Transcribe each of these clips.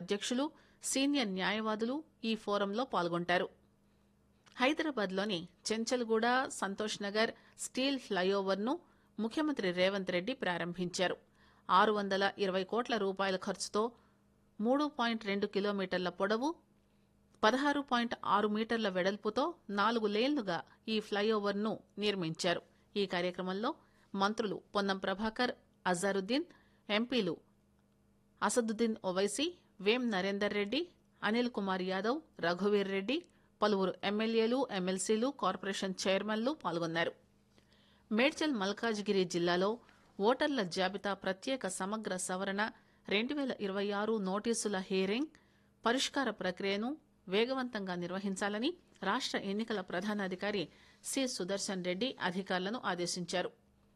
అధ్యక్షులు సీనియర్ న్యాయవాదులు ఈ ఫోరంలో పాల్గొంటారు హైదరాబాద్లోని చెంచల్గూడ సంతోష్ నగర్ స్టీల్ ఫ్లైఓవర్ను ముఖ్యమంత్రి రేవంత్ రెడ్డి ప్రారంభించారు ఆరు వందల ఇరవై కోట్ల రూపాయల ఖర్చుతో మూడు పాయింట్ రెండు కిలోమీటర్ల పొడవు పదహారు పాయింట్ ఆరు మీటర్ల వెడల్పుతో నాలుగు లేన్లుగా ఈ ఫ్లైఓవర్ను నిర్మించారు ఈ కార్యక్రమంలో మంత్రులు పొన్నం ప్రభాకర్ అజారుద్దీన్ ఎంపీలు అసదుద్దీన్ ఓవైసీ వేం నరేందర్ రెడ్డి అనిల్ కుమార్ యాదవ్ రఘువీర్ రెడ్డి పలువురు ఎమ్మెల్యేలు ఎమ్మెల్సీలు కార్పొరేషన్ చైర్మన్లు పాల్గొన్నారు మేడ్చల్ మల్కాజ్గిరి జిల్లాలో ఓటర్ల జాబితా ప్రత్యేక సమగ్ర సవరణ రెండు వేల ఇరవై ఆరు నోటీసుల హియరింగ్ పరిష్కార ప్రక్రియను వేగవంతంగా నిర్వహించాలని రాష్ట ఎన్నికల ప్రధానాధికారి సి సుదర్శన్ రెడ్డి అధికారులను ఆదేశించారు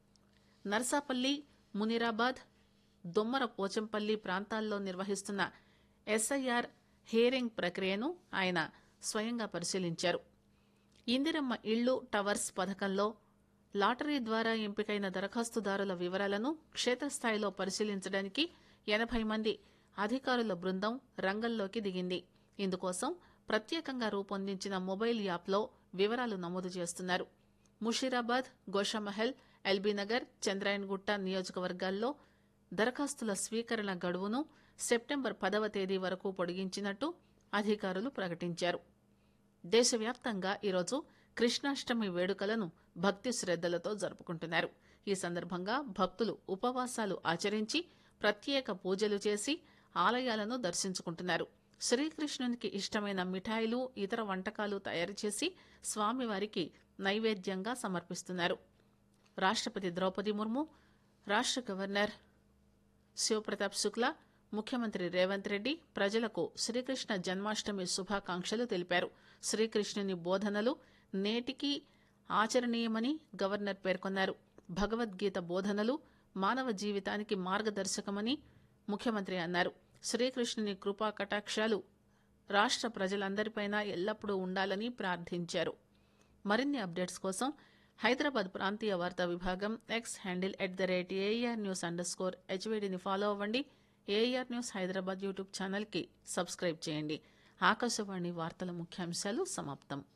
నర్సాపల్లి మునిరాబాద్ దొమ్మర పోచంపల్లి ప్రాంతాల్లో నిర్వహిస్తున్న ఎస్ఐఆర్ హియరింగ్ ప్రక్రియను ఆయన స్వయంగా పరిశీలించారు ఇందిరమ్మ ఇళ్లు టవర్స్ పథకంలో లాటరీ ద్వారా ఎంపికైన దరఖాస్తుదారుల వివరాలను క్షేత్రస్థాయిలో పరిశీలించడానికి ఎనభై మంది అధికారుల బృందం రంగంలోకి దిగింది ఇందుకోసం ప్రత్యేకంగా రూపొందించిన మొబైల్ యాప్లో వివరాలు నమోదు చేస్తున్నారు ముషీరాబాద్ గోషామహల్ ఎల్బీనగర్ చంద్రాయన్గుట్ట నియోజకవర్గాల్లో దరఖాస్తుల స్వీకరణ గడువును సెప్టెంబర్ పదవ తేదీ వరకు పొడిగించినట్టు అధికారులు ప్రకటించారు దేశవ్యాప్తంగా ఈరోజు కృష్ణాష్టమి వేడుకలను భక్తి శ్రద్దలతో జరుపుకుంటున్నారు ఈ సందర్భంగా భక్తులు ఉపవాసాలు ఆచరించి ప్రత్యేక పూజలు చేసి ఆలయాలను దర్శించుకుంటున్నారు శ్రీకృష్ణునికి ఇష్టమైన మిఠాయిలు ఇతర వంటకాలు తయారు చేసి స్వామివారికి నైవేద్యంగా సమర్పిస్తున్నారు రాష్ట్రపతి ద్రౌపది ముర్ము రాష్ట్ర గవర్నర్ శివప్రతాప్ శుక్లా ముఖ్యమంత్రి రేవంత్ రెడ్డి ప్రజలకు శ్రీకృష్ణ జన్మాష్టమి శుభాకాంక్షలు తెలిపారు శ్రీకృష్ణుని బోధనలు నేటికి ఆచరణీయమని గవర్నర్ పేర్కొన్నారు భగవద్గీత బోధనలు మానవ జీవితానికి మార్గదర్శకమని ముఖ్యమంత్రి అన్నారు శ్రీకృష్ణుని కృపా కటాక్షాలు రాష్ట్ర ప్రజలందరిపైన ఎల్లప్పుడూ ఉండాలని ప్రార్థించారు మరిన్ని అప్డేట్స్ కోసం హైదరాబాద్ ప్రాంతీయ వార్తా విభాగం X handle at the rate AR news underscore స్కోర్ హెచ్వేడిని ఫాలో అవ్వండి ఏఆర్ న్యూస్ హైదరాబాద్ యూట్యూబ్ ఛానల్కి సబ్స్క్రైబ్ చేయండి ఆకాశవాణి వార్తల ముఖ్యాంశాలు సమాప్తం